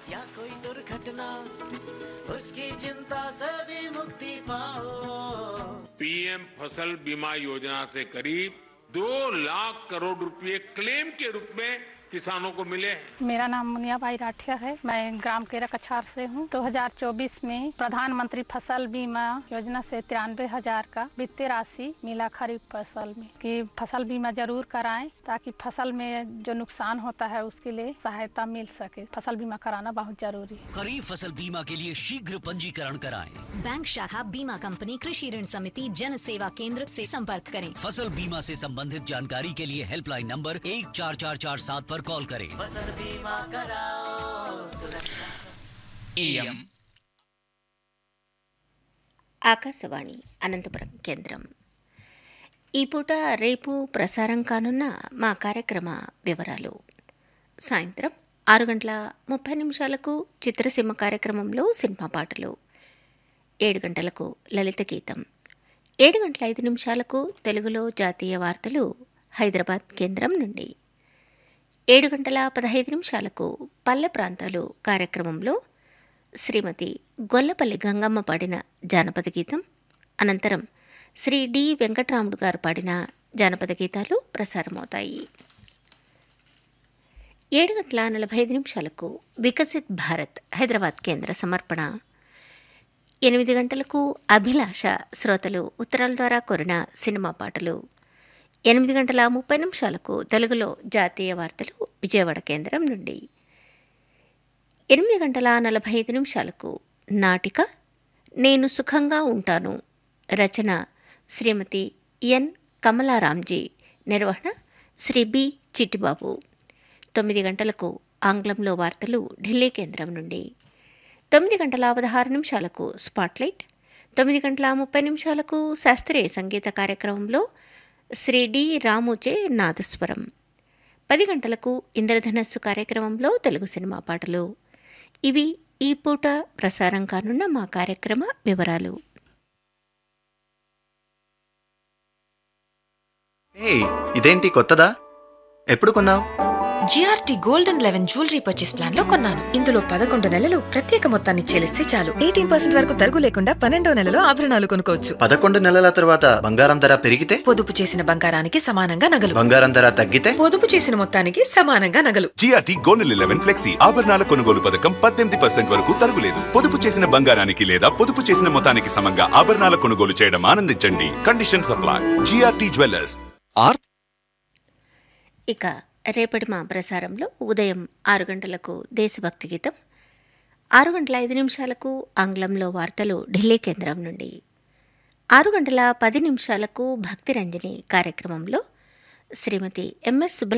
या कोई दुर्घटना उसकी चिंता से भी मुक्ति पाओ पीएम फसल बीमा योजना से करीब दो लाख करोड़ रुपए क्लेम के रूप में किसानों को मिले हैं मेरा नाम मुनिया बाई राठिया है मैं ग्राम केरा कछार से हूँ 2024 में प्रधानमंत्री फसल बीमा योजना से तिरानवे हजार का वित्तीय राशि मिला खरीफ फसल में कि फसल बीमा जरूर कराएं ताकि फसल में जो नुकसान होता है उसके लिए सहायता मिल सके फसल बीमा कराना बहुत जरूरी है खरीफ फसल बीमा के लिए शीघ्र पंजीकरण कराएं बैंक शाखा बीमा कंपनी कृषि ऋण समिति जन सेवा केंद्र से संपर्क करें फसल बीमा से संबंधित जानकारी के लिए हेल्पलाइन नंबर एक चार चार चार सात पर कॉल करें फसल बीमा कराओ सुरक्षा एएम ఆకాశవాణి అనంతపురం కేంద్రం ఈ పూట రేపు ప్రసారం కానున్న మా కార్యక్రమ వివరాలు సాయంత్రం ఆరు గంటల ముప్పై నిమిషాలకు చిత్రసీమ కార్యక్రమంలో సినిమా పాటలు ఏడు గంటలకు లలిత గీతం ఏడు గంటల ఐదు నిమిషాలకు తెలుగులో జాతీయ వార్తలు హైదరాబాద్ కేంద్రం నుండి ఏడు గంటల పదహైదు నిమిషాలకు పల్లె ప్రాంతాలు కార్యక్రమంలో శ్రీమతి గొల్లపల్లి గంగమ్మ పాడిన జానపద గీతం అనంతరం శ్రీ డి వెంకటరాముడు గారు పాడిన జానపద గీతాలు ప్రసారమవుతాయి ఏడు గంటల నలభై ఐదు నిమిషాలకు వికసిత్ భారత్ హైదరాబాద్ కేంద్ర సమర్పణ ఎనిమిది గంటలకు అభిలాష శ్రోతలు ఉత్తరాల ద్వారా కోరిన సినిమా పాటలు ఎనిమిది గంటల ముప్పై నిమిషాలకు తెలుగులో జాతీయ వార్తలు విజయవాడ కేంద్రం నుండి ఎనిమిది గంటల నలభై ఐదు నిమిషాలకు నాటిక నేను సుఖంగా ఉంటాను రచన శ్రీమతి ఎన్ కమలారాంజీ నిర్వహణ శ్రీ బి చిట్టిబాబు తొమ్మిది గంటలకు ఆంగ్లంలో వార్తలు ఢిల్లీ కేంద్రం నుండి తొమ్మిది గంటల పదహారు నిమిషాలకు స్పాట్లైట్ తొమ్మిది గంటల ముప్పై నిమిషాలకు శాస్త్రీయ సంగీత కార్యక్రమంలో శ్రీ డి రాముచే నాదస్వరం పది గంటలకు ఇంద్రధనస్సు కార్యక్రమంలో తెలుగు సినిమా పాటలు ఇవి ఈ పూట ప్రసారం కానున్న మా కార్యక్రమ వివరాలు ఏ ఇదేంటి కొత్తదా ఎప్పుడు కొన్నావు G R T gold and eleven jewellery purchase plan లో కొన్నాను ఇందులో పదకొండు నెలలు ప్రత్యేక మొత్తాన్ని చెల్లిస్తే చాలు ఎయిటీన్ పర్సెంట్ వరకు తరుగు లేకుండా పన్నెండో నెలలో ఆభరణాలు కొనుక్కోవచ్చు పదకొండు నెలల తర్వాత బంగారం ధర పెరిగితే పొదుపు చేసిన బంగారానికి సమానంగా నగలు బంగారం ధర తగ్గితే పొదుపు చేసిన మొత్తానికి సమానంగా నగలు జిఆర్టీ గోనెల్ ఎలెవెన్ ఫ్లెక్సీ ఆభరణాల కొనుగోలు పథకం పద్దెనిమిది పర్సెంట్ వరకు తరుగులేదు పొదుపు చేసిన బంగారానికి లేదా పొదుపు చేసిన మొత్తానికి సమంగా ఆభరణాల కొనుగోలు చేయడం ఆనందించండి కండిషన్ సప్లై జిఆర్టీ జ్యువెలర్స్ ఇక రేపటి మా ప్రసారంలో ఉదయం ఆరు గంటలకు దేశభక్తి గీతం ఆరు గంటల ఐదు నిమిషాలకు ఆంగ్లంలో వార్తలు ఢిల్లీ కేంద్రం నుండి ఆరు గంటల పది నిమిషాలకు భక్తి రంజని కార్యక్రమంలో శ్రీమతి ఎంఎస్ సుబ్బల